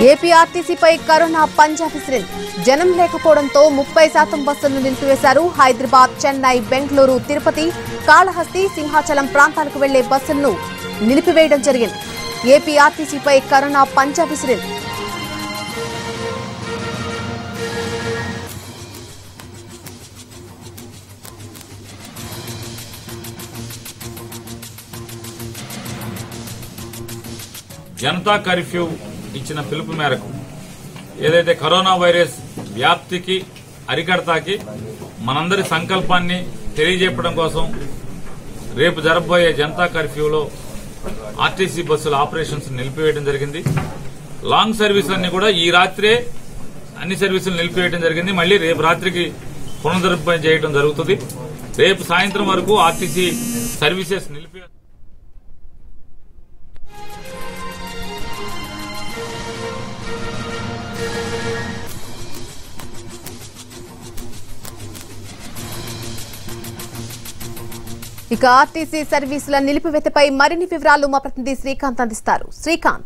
AP ఆర్టీసీపై corona పంజా విసిరింది జనం లేకపోవడంతో ముప్పై శాతం బస్సులను నిలిపివేశారు హైదరాబాద్ చెన్నై బెంగళూరు తిరుపతి కాళహస్తి సింహాచలం ప్రాంతాలకు వెళ్లే బస్సులను నిలిపివేయడం జరిగింది ఏపీ ఆర్టీసీపై కరోనా పంజా విసిరింది జనతా కర్ఫ్యూ ఇచ్చిన పిలుపు మేరకు ఏదైతే కరోనా వైరస్ వ్యాప్తికి అరికడతాకి మనందరి సంకల్పాన్ని తెలియజెప్పడం కోసం రేపు జరగబోయే జనతా కర్ఫ్యూలో ఆర్టీసీ బస్సుల ఆపరేషన్స్ నిలిపివేయడం జరిగింది లాంగ్ సర్వీస్ అన్ని కూడా ఈ రాత్రే అన్ని సర్వీసులు నిలిపివేయడం జరిగింది మళ్ళీ రేపు రాత్రికి పునరుద్ధరణ చేయడం జరుగుతుంది రేపు సాయంత్రం వరకు ఆర్టీసీ సర్వీసెస్ నిలిపి ఇక ఆర్టీసీ సర్వీసుల నిలిపివేతపై మరిన్ని వివరాలు మా ప్రతినిధి శ్రీకాంత్ అందిస్తారు శ్రీకాంత్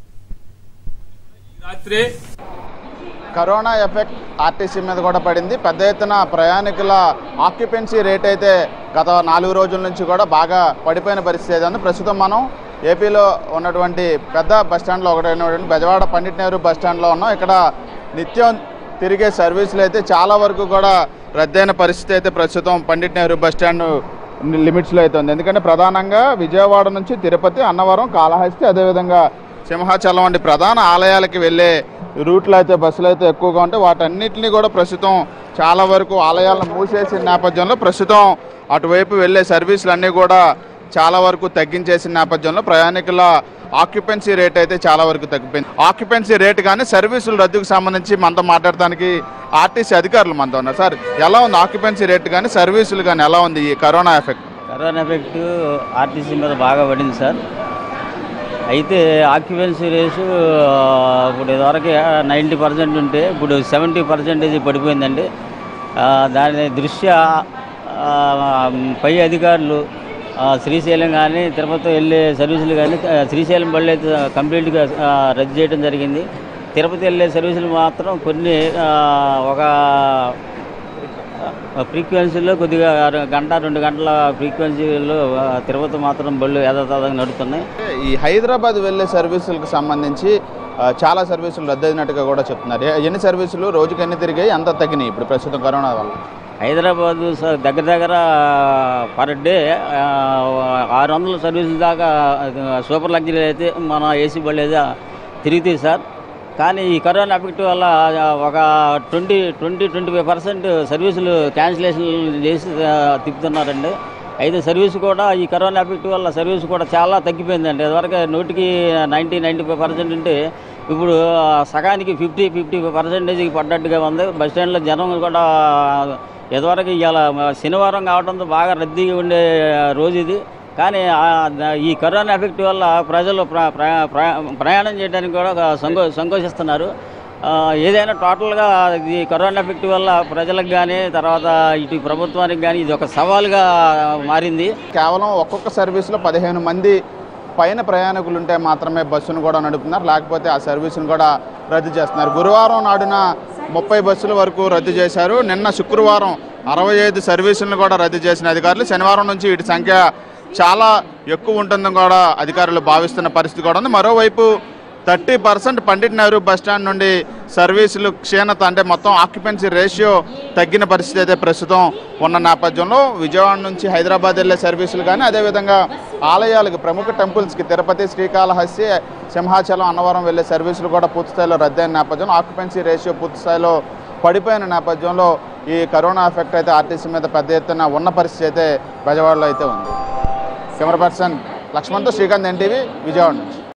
ఈ రాత్రే కరోనా ఎఫెక్ట్ ఆర్టీసీ మీద కూడా పడింది పెద్ద ఎత్తున ప్రయాణికుల ఆక్యుపెన్సీ రేట్ అయితే గత నాలుగు రోజుల నుంచి కూడా బాగా పడిపోయిన పరిస్థితి ఏదంటే ప్రస్తుతం మనం ఏపీలో ఉన్నటువంటి పెద్ద బస్ స్టాండ్లో ఒకటైనటువంటి బెజవాడ పండిట్ నెహ్రూ బస్ స్టాండ్లో ఉన్నాం ఇక్కడ నిత్యం తిరిగే సర్వీసులు అయితే చాలా వరకు కూడా రద్దయిన పరిస్థితి అయితే ప్రస్తుతం పండిట్ నెహ్రూ బస్ స్టాండ్ లిమిట్స్లో అయితే ఉంది ఎందుకంటే ప్రధానంగా విజయవాడ నుంచి తిరుపతి అన్నవరం కాళహస్తి అదేవిధంగా సింహాచలం వంటి ప్రధాన ఆలయాలకి వెళ్ళే రూట్లో అయితే బస్సులు అయితే ఎక్కువగా ఉంటాయి వాటన్నిటిని కూడా ప్రస్తుతం చాలా వరకు ఆలయాలను మూసేసిన నేపథ్యంలో ప్రస్తుతం అటువైపు వెళ్ళే సర్వీసులు అన్నీ కూడా చాలా వరకు తగ్గించేసిన నేపథ్యంలో ప్రయాణికుల ఆక్యుపెన్సీ రేట్ అయితే చాలా వరకు తగ్గిపోయింది ఆక్యుపెన్సీ రేట్ కానీ సర్వీసుల రద్దుకు సంబంధించి మనతో మాట్లాడటానికి ఆర్టీసీ అధికారులు మనతో ఉన్నారు సార్ ఎలా ఉంది ఆక్యుపెన్సీ రేట్ కానీ సర్వీసులు కానీ ఎలా ఉంది ఈ corona effect corona effect RTC మీద బాగా పడింది సార్ అయితే ఆక్యుపెన్సీ రేసు ఇప్పుడు ఇదివరకు నైంటీ పర్సెంట్ ఉంటే ఇప్పుడు సెవెంటీ పర్సెంటేజ్ పడిపోయిందండి ఆ, దాని దృష్ట్యా ఆ, పై అధికారులు ఆ, శ్రీశైలం కానీ తిరుపతి వెళ్ళే సర్వీసులు కానీ ఆ, శ్రీశైలం బళ్ళు అయితే కంప్లీట్గా ఆ, రద్దు చేయడం జరిగింది తిరుపతి వెళ్ళే సర్వీసులు మాత్రం కొన్ని ఆ, ఒక ఫ్రీక్వెన్సీలో కొద్దిగా అర- గంట రెండు గంటల ఫ్రీక్వెన్సీలో ఆ, తిరుపతి మాత్రం బళ్ళు యథాతథంగా నడుస్తున్నాయి ఈ హైదరాబాద్ వెళ్ళే సర్వీసులకు సంబంధించి ఆ, చాలా సర్వీసులు రద్దయినట్టుగా కూడా చెప్తున్నారు ఏ- ఎన్ని సర్వీసులు రోజుకి ఎన్ని తిరిగాయి ఎంత తగ్గినాయి ఇప్పుడు ప్రస్తుతం కరోనా వల్ల హైదరాబాద్ స- దగ్గర దగ్గర పర్ డే ఆ, ఆరు వందల సర్వీసుల దాకా ఆ, సూపర్ లగ్జరీ అయితే మన ఏసీ బళ్ళు అయితే తిరుగుతాయి సార్ కానీ ఈ కరోనా ఎఫెక్ట్ వల్ల ఆ, ఒక twenty twenty twenty five percent సర్వీసులు క్యాన్సిలేషన్ చేసి ఆ, తిప్పుతున్నారండి అయితే సర్వీస్ కూడా ఈ కరోనా ఎఫెక్ట్ వల్ల సర్వీస్ కూడా చాలా తగ్గిపోయిందండి ఇదివరకు నూటికి నైంటీ నైంటీ ఫైవ్ పర్సెంట్ ఉంటే ఇప్పుడు ఆ, సగానికి ఫిఫ్టీ ఫిఫ్టీ ఫైవ్ పర్సెంటేజ్కి పడ్డట్టుగా ఉంది బస్ స్టాండ్లో జనం కూడా ఇదివరకు ఇవాళ శనివారం కావడంతో బాగా రద్దీగా ఉండే రోజు ఇది కానీ ఆ ద- ఈ కరోనా ఎఫెక్ట్ వల్ల ప్రజలు ప్ర- ప్ర- ప్ర- ప్రయాణం చేయడానికి కూడా ఒక సంకో సంకోచిస్తున్నారు ఆ, ఏదైనా టోటల్గా ఈ కరోనా ఎఫెక్ట్ వల్ల ప్రజలకు కానీ తర్వాత ఇటు ప్రభుత్వానికి కానీ ఇది ఒక సవాలుగా మారింది కేవలం ఒక్కొక్క సర్వీసులో పదిహేను మంది పైన ప్రయాణికులు ఉంటే మాత్రమే బస్సును కూడా నడుపుతున్నారు లేకపోతే ఆ సర్వీసును కూడా రద్దు చేస్తున్నారు గురువారం నాడున ముప్పై బస్సుల వరకు రద్దు చేశారు నిన్న శుక్రవారం అరవై ఐదు సర్వీసులను కూడా రద్దు చేసిన అధికారులు శనివారం నుంచి వీటి సంఖ్య చాలా ఎక్కువ ఉంటుందని కూడా అధికారులు భావిస్తున్న పరిస్థితి కూడా ఉంది మరోవైపు thirty percent Pandit Nehru bus stand నుండి సర్వీసులు క్షీణత అంటే మొత్తం ఆక్యుపెన్సీ రేషియో తగ్గిన పరిస్థితి అయితే ప్రస్తుతం ఉన్న నేపథ్యంలో విజయవాడ నుంచి హైదరాబాద్ వెళ్ళే సర్వీసులు కానీ అదేవిధంగా ఆలయాలకు ప్రముఖ టెంపుల్స్కి తిరుపతి శ్రీకాళహస్తి సింహాచలం అన్నవరం వెళ్ళే సర్వీసులు కూడా పూర్తి స్థాయిలో రద్దయిన నేపథ్యంలో ఆక్యుపెన్సీ రేషియో పూర్తి స్థాయిలో పడిపోయిన నేపథ్యంలో ఈ కరోనా ఎఫెక్ట్ అయితే ఆర్టీసీ మీద పెద్ద ఎత్తున ఉన్న పరిస్థితి అయితే బెజవాడలో అయితే ఉంది కెమెరా పర్సన్ లక్ష్మణ్తో శ్రీకాంత్ ఎన్టీవీ విజయవాడ నుంచి